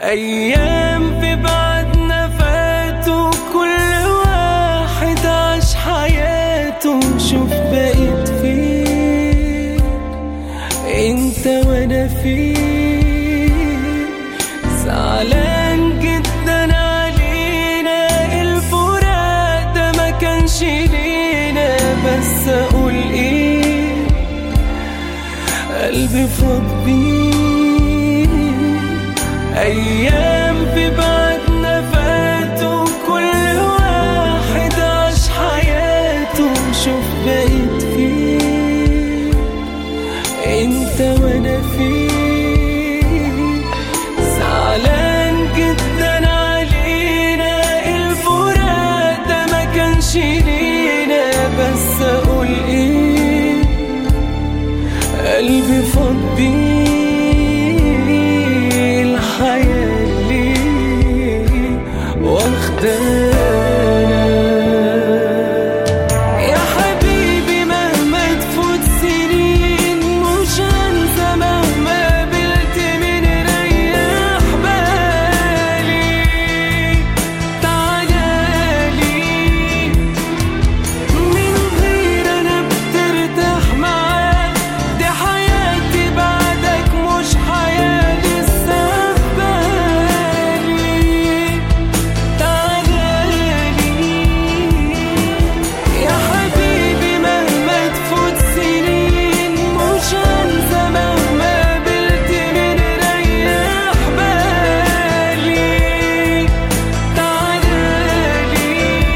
أيام في بعدنا فاتوا كل واحد عاش حياته شوف بقيت فين انت وانا فين زعلان جدا علينا الفراق ده ما كانش لينا بس اقول ايه قلبي فاضي ايام في بعدنا فاتوا كل واحد عاش حياته شوف بقيت فين انت وانا فين زعلان جدا علينا الفراق ده ما كانش لينا بس اقول ايه قلبي فاضي الحياة ليه واخدانا يا حبيبي مهما تفوت سنين مش هنسى مهما قابلت من ريح بالي تعالالي من غير انا بترتاح معاك دي حياتي بعدك مش حياة لسه في بالي تعالالي يا حبيبي مهما تفوت سنين مش هنسى مهما قابلت من ريح بالي تعالالي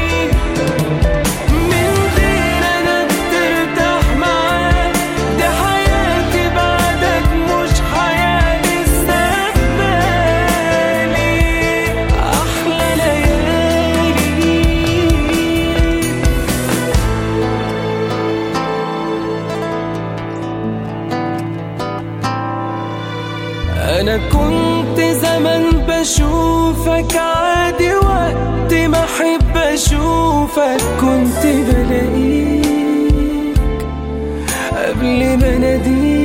من غير انا بترتاح معاك دي حياتي بعدك مش حياة لسه في بالي احلى ليالي انا كنت زمان بشوفك عادي وقت ما احب اشوفك كنت بلاقيك قبل ما اناديك